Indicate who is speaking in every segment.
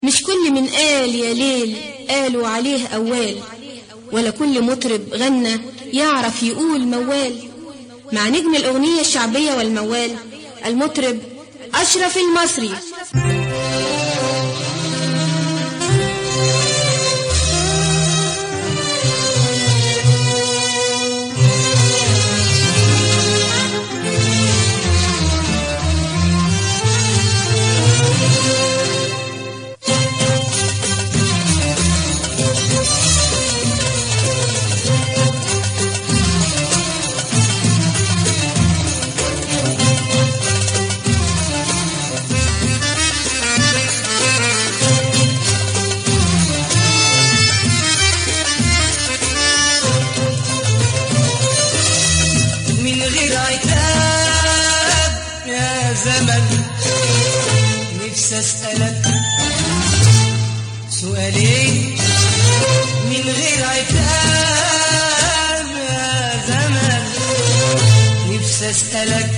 Speaker 1: مش كل من قال يا ليل قالوا عليه أوال ولا كل مطرب غنى يعرف يقول موال مع نجم الأغنية الشعبية والموال المطرب أشرف المصري
Speaker 2: من غير عتاب يا زمن نفسي اسألك سؤالين من غير عتاب يا زمن نفسي اسألك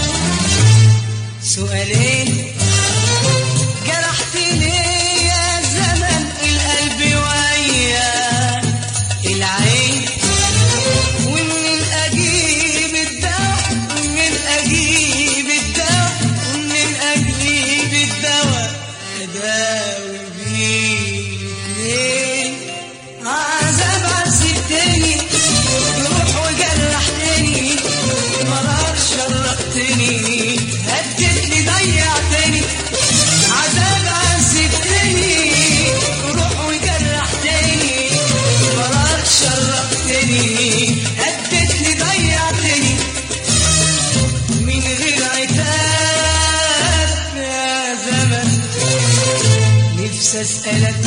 Speaker 2: سؤالين جرحتني يا زمن القلب ويا العين ومن اجيب الدواء ومن اجيب الدواء ومن اجيب الدواء اداوي بيه الاتنين عذاب عذبتني روح وجرحتني مرار شرقتني هدتني ضيعتني عذاب عذبتني روح وجرحتني مرار شرقتني هدتني ضيعتني من غير عتاب يا زمن نفسي اسألك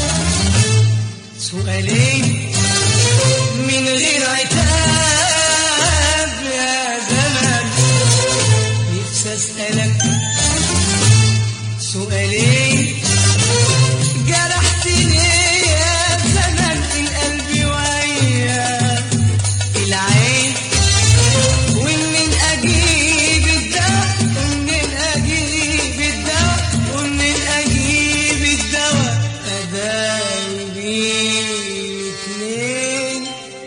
Speaker 2: سؤالين من غير عتاب يا زمن نفسي اسألك سؤالين جرحتني يا زمن القلب ويا العين ومن اجيب الدواء ومن اجيب الدواء ومن اجيب الدواء اداوي بيه اتنين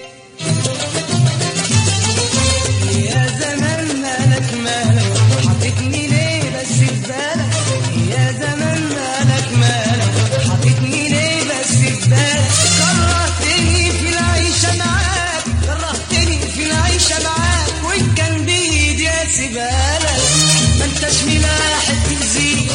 Speaker 2: يا زمان مالك مالك حطيتني ليه بس في بالك يا زمان مالك مالك حطيتني ليه بس في بالك كرهتني في العيشة معاك كرهتني في العيشة معاك وإن كان بإيدي أسيبالك ما انتش ملاحق تأذيني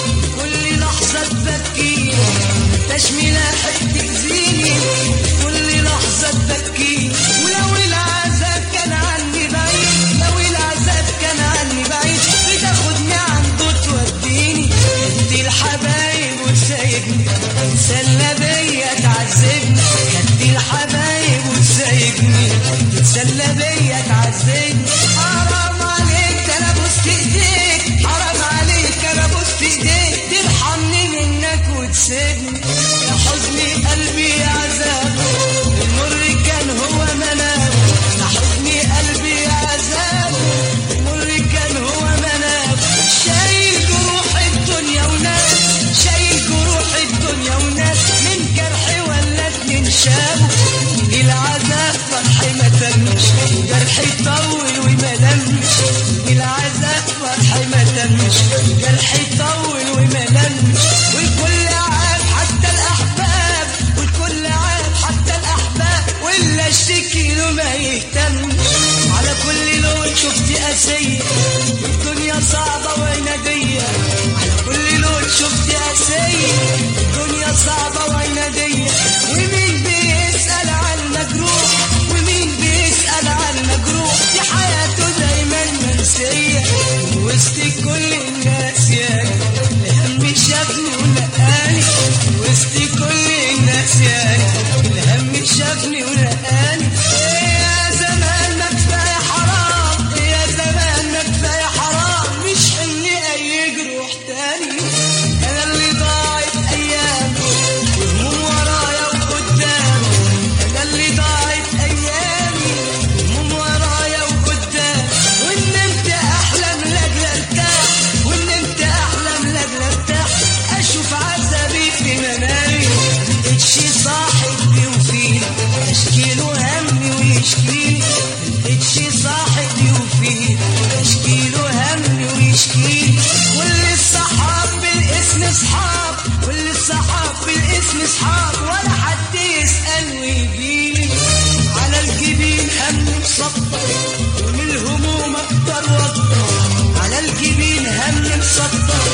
Speaker 2: كل لحظة تبكيني ما انتش ملاحق تأذيني كل لحظة تبكيني ولو العذاب كان عني بعيد لو العذاب كان عني بعيد بتاخدني عنده توديني ادي الحبايب وتسايبني تتسلى بيا تعذبني ادي الحبايب وتسايبني تتسلى بيا تعذبني حرام عليك ده انا بوست ايديك حرام عليك انا بوست ايديك ترحمني منك وتسيبني يا حزني قلبي يا عذاب المر كان هو منام يا حزني قلبي يا عذاب المر كان هو منام شايل جروح الدنيا وناس شايل جروح الدنيا وناس من جرحي ولا اتنين شابوا العذاب فرحي ما تمش جرحي طول وما لمش العذاب فرحي ما تمش جرحي طول وما لمش والكل عاب حتى الاحباب والكل عاب حتى الاحباب ولا اشتكي له ما يهتمش على كل لون شفت قاسية الدنيا صعبة وعنادية على كل لون شفت قاسية الدنيا صعبة وعنادية ومين بيسأل عن المجروح ومين بيسأل عن المجروح في حياته دايما منسية وسط كل الناس يا الهم شافني ولقاني وسط كل الناس يا الهم شافني ولقاني إيه يا زمان ما كفاية حرام إيه يا زمان ما كفاية حرام مش حملي أي جروح تاني أنا اللي ضاع كل الصحاب في الاسم اصحاب ولا حد يسأل ويجيلي على الجبين هم مسطر ومن الهموم اكتر واكتر على الجبين هم مسطر